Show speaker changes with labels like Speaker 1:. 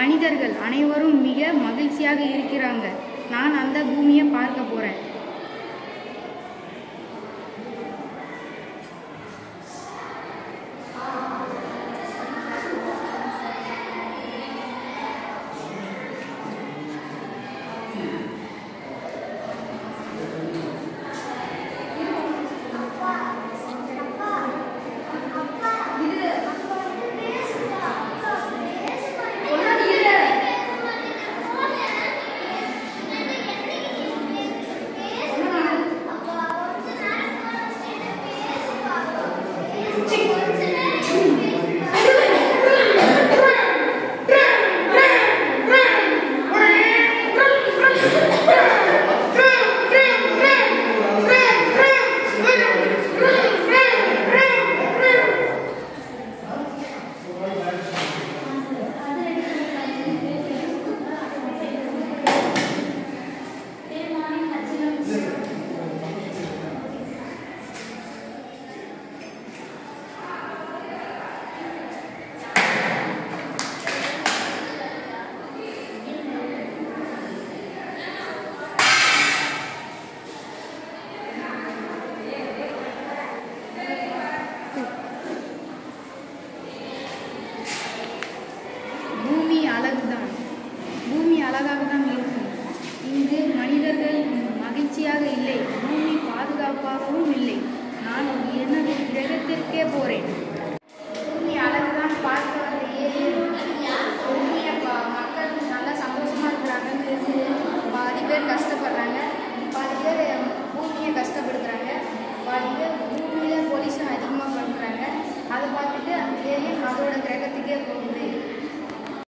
Speaker 1: மனிதர்கள் அனைவரும் மிக மகிழ்ச்சியாக இருக்கிறாங்க நான் அந்த பூமியை பார்க்க போறேன் பூமி அழகுதான் பூமி அழகாக தான் இருக்கும் இங்கு மனிதர்கள் மகிழ்ச்சியாக இல்லை பூமி பாதுகாப்பாகவும் இல்லை நான் எனது கிரகத்திற்கே போறேன் பூமி அழகுதான் பார்க்க வந்த ஏலியன் பூமியை பா- மக்கள் நல்லா சந்தோஷமா இருக்கிறாங்கன்னு தெரிஞ்சு பாதி பேர் கஷ்டப்படுறாங்க பாதி பேர் பூமியை கஷ்டப்படுத்துறாங்க பாதி பேர் பூமியில பொல்யூஷன் அதிகமாக பண்ணுறாங்க அதை பார்த்துட்டு அந்த ஏலியன் அதோட கிரகத்துக்கே போகுது